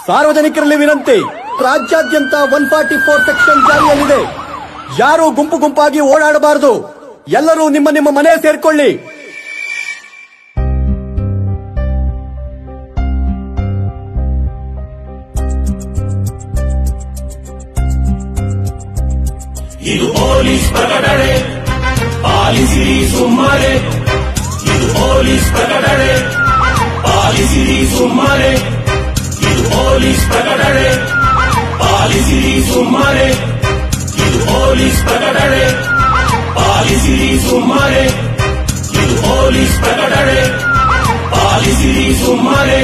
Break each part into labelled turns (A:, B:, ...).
A: ಸಾರ್ವಜನಿಕರಲ್ಲಿ ವಿನಂತಿ ರಾಜ್ಯಾದ್ಯಂತ ಒನ್ ಫಾರ್ಟಿ ಫೋರ್ ಸೆಕ್ಷನ್ ಜಾರಿಯಲ್ಲಿದೆ ಯಾರು ಗುಂಪು ಗುಂಪಾಗಿ ಓಡಾಡಬಾರದು ಎಲ್ಲರೂ ನಿಮ್ಮ ನಿಮ್ಮ ಮನೆ ಸೇರ್ಕೊಳ್ಳಿ
B: ಇದು ಪೊಲೀಸ್ ಪ್ರಕಟಣೆ ಪಾಲಿಸಿರಿ ಸುಮ್ಮನೆ ಇದು ಪೊಲೀಸ್ ಪ್ರಕಟಣೆ ಪಾಲಿಸಿರಿ ಸುಮ್ಮನೆ ಇದು ಪೊಲೀಸ್ ಪ್ರಕಟಣೆ ಪಾಲಿಸಿರಿ ಸುಮ್ಮನೆ ಇದು ಪೊಲೀಸ್ ಪ್ರಕಟಣೆ ಪಾಲಿಸಿರಿ ಸುಮ್ಮನೆ ಇದು ಪೊಲೀಸ್ ಪ್ರಕಟಣೆ ಪಾಲಿಸಿರಿ ಸುಮ್ಮನೆ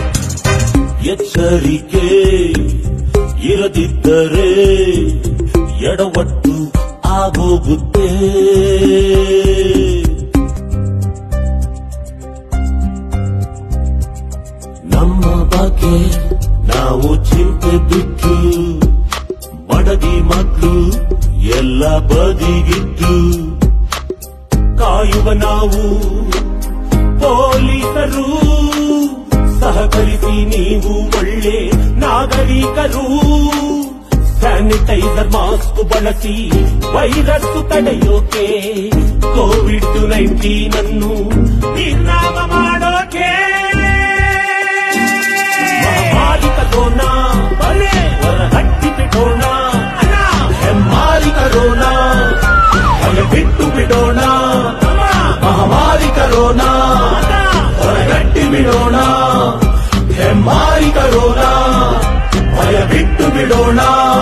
B: ಎಚ್ಚರಿಕೆ ಇರದಿದ್ದರೆ ಎಡವಟ್ಟು ಆಗೋಗುತ್ತೆ ನಮ್ಮ ಬಗ್ಗೆ ನಾವು ಚಿಂತೆ ಬಿಟ್ಟು ಬಡಗಿ ಮಕ್ಕಳು ಎಲ್ಲ ಬದಿಗಿಟ್ಟು ಕಾಯುವ ನಾವು ಪೊಲೀಸರು ಸಹಕರಿಸಿ ನೀವು ಒಳ್ಳೆ ನಾಗರಿಕರು ಸ್ಯಾನಿಟೈಸರ್ ಮಾಸ್ಕ್ ಬಳಸಿ ವೈರಸ್ ತಡೆಯೋಕೆ ಕೋವಿಡ್ ನೈನ್ಟೀನ್ ಅನ್ನು ನಿರ್ನಾಮ ಮಾಡೋಕೆ ಮಹಾಮಾರಿ ಕರೋನಾ ಬಲೆ ಹೊರಹಟ್ಟಿ ಬಿಡೋಣ ಅಣ್ಣ ಹೆಮ್ಮಾರಿ ಕರೋನಾ ಭಯ ಬಿಟ್ಟು ಬಿಡೋಣ ಮಹಾಮಾರಿ ಕರೋನಾ ಹೊರಗಟ್ಟಿ ಬಿಡೋಣ ಹೆಮ್ಮಾರಿ ಕರೋನಾ ಭಯ ಬಿಟ್ಟು ಬಿಡೋಣ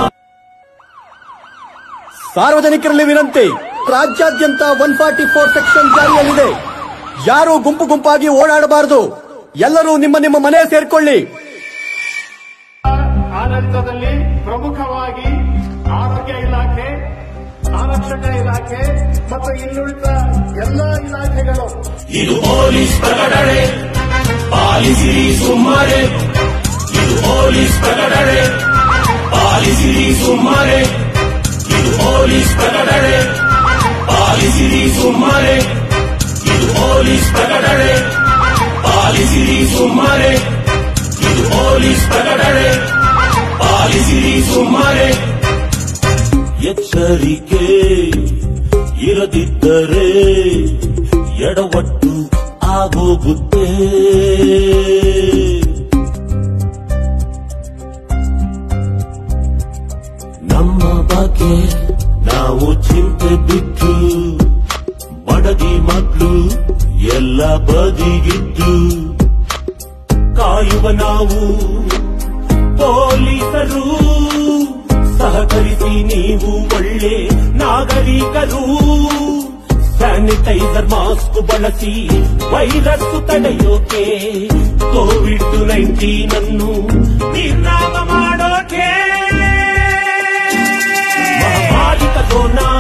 A: ಸಾರ್ವಜನಿಕರಲ್ಲಿ ವಿನಂತಿ ರಾಜ್ಯಾದ್ಯಂತ ಒನ್ ಫಾರ್ಟಿ ಫೋರ್ ಸೆಕ್ಷನ್ ಜಾರಿಯಲ್ಲಿದೆ ಯಾರು ಗುಂಪು ಗುಂಪಾಗಿ ಓಡಾಡಬಾರದು ಎಲ್ಲರೂ ನಿಮ್ಮ ನಿಮ್ಮ ಮನೆ ಸೇರ್ಕೊಳ್ಳಿ
C: ಆಡಳಿತದಲ್ಲಿ ಪ್ರಮುಖವಾಗಿ ಆರೋಗ್ಯ ಇಲಾಖೆ ಆರಕ್ಷಕ ಇಲಾಖೆ ಮತ್ತು ಇನ್ನುಳಿದ ಎಲ್ಲ ಇಲಾಖೆಗಳು
B: ಇದು ಪೊಲೀಸ್ ಪ್ರಕಟಣೆ ಪಾಲಿಸಿರಿ ಸುಮ್ಮನೆ ಇದು ಪೊಲೀಸ್ ಪ್ರಕಟಣೆ ಪಾಲಿಸಿರಿ ಸುಮ್ಮನೆ ಇದು ಪೊಲೀಸ್ ಪ್ರಕಟಣೆ ಪಾಲಿಸಿರಿ ಸುಮ್ಮನೆ ಇದು ಪೊಲೀಸ್ ಪ್ರಕಟಣೆ ಪಾಲಿಸಿರಿ ಸುಮ್ಮನೆ ಇದು ಪೊಲೀಸ್ ಪ್ರಕಟಣೆ ಪಾಲಿಸಿರಿ ಸುಮ್ಮನೆ ಎಚ್ಚರಿಕೆ ಇರದಿದ್ದರೆ ಎಡವಟ್ಟು ಆಗೋಗುತ್ತೆ ನಮ್ಮ ಬಗ್ಗೆ ನಾವು ಚಿಂತೆ ಬಿಟ್ಟು ಬಡಗಿ ಮಕ್ಕಳು ಎಲ್ಲ ಬದಿಗಿಟ್ಟು ಕಾಯುವ ನಾವು ಪೊಲೀಸರು ಸಹಕರಿಸಿ ನೀವು ಒಳ್ಳೆ ನಾಗರಿಕರು ಸ್ಯಾನಿಟೈಸರ್ ಮಾಸ್ಕ್ ಬಳಸಿ ವೈರಸ್ ತಡೆಯೋಕೆ ಕೋವಿಡ್ ನೈನ್ಟೀನ್ ಅನ್ನು ನಿರ್ನಾಮ ಮಾಡೋಕೆ ಮಹಾಮಾರಿ ಕರೋನಾ